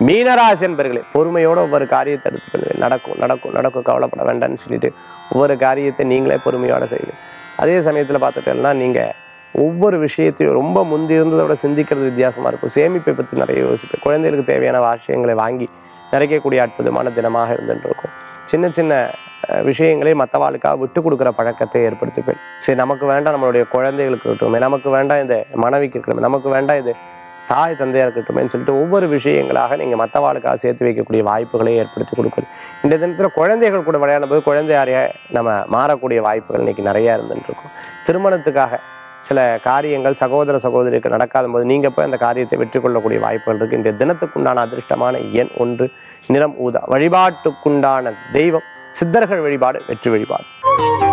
மீனராசி என்பர்களே பொறுமையோட ஒவ்வொரு காரியத்தை எடுத்துக்கொள்வேன் நடக்கும் நடக்கும் நடக்கும் கவலைப்பட வேண்டாம்னு சொல்லிட்டு ஒவ்வொரு காரியத்தை நீங்களே பொறுமையோட செய்யுங்க அதே சமயத்தில் பார்த்துட்டேன்னா நீங்கள் ஒவ்வொரு விஷயத்தையும் ரொம்ப முந்தி இருந்ததை விட சிந்திக்கிறது வித்தியாசமாக இருக்கும் சேமிப்பை பற்றி நிறைய யோசிப்பேன் குழந்தைகளுக்கு தேவையான விஷயங்களை வாங்கி நிறைக்கக்கூடிய அற்புதமான தினமாக இருந்துட்டு இருக்கும் சின்ன சின்ன அஹ், விஷயங்களை மற்றவாளுக்காக விட்டு கொடுக்குற பழக்கத்தை ஏற்படுத்திப்பேன் சரி நமக்கு வேண்டாம் நம்மளுடைய குழந்தைகளுக்கு இருக்கட்டுமே நமக்கு வேண்டாம் இந்த மனைவிக்கு இருக்கட்டுமே நமக்கு வேண்டாம் இது தாய் தந்தையாக இருக்கட்டுமேன்னு சொல்லிட்டு ஒவ்வொரு விஷயங்களாக நீங்கள் மற்றவாளுக்காக சேர்த்து வைக்கக்கூடிய வாய்ப்புகளை ஏற்படுத்தி கொடுக்குது இந்த தினத்தில் குழந்தைகள் கூட விளையாடும் போது குழந்தையாரைய நம்ம மாறக்கூடிய வாய்ப்புகள் இன்னைக்கு நிறையா இருந்துட்டு இருக்கும் திருமணத்துக்காக சில காரியங்கள் சகோதர சகோதரிக்கு நடக்காத போது நீங்கள் போய் அந்த காரியத்தை வெற்றி கொள்ளக்கூடிய வாய்ப்புகள் இருக்குது இந்த தினத்துக்குண்டான அதிர்ஷ்டமான எண் ஒன்று நிறம் ஊதா வழிபாட்டுக்குண்டான தெய்வம் சித்தர்கள் வழிபாடு வெற்றி வழிபாடு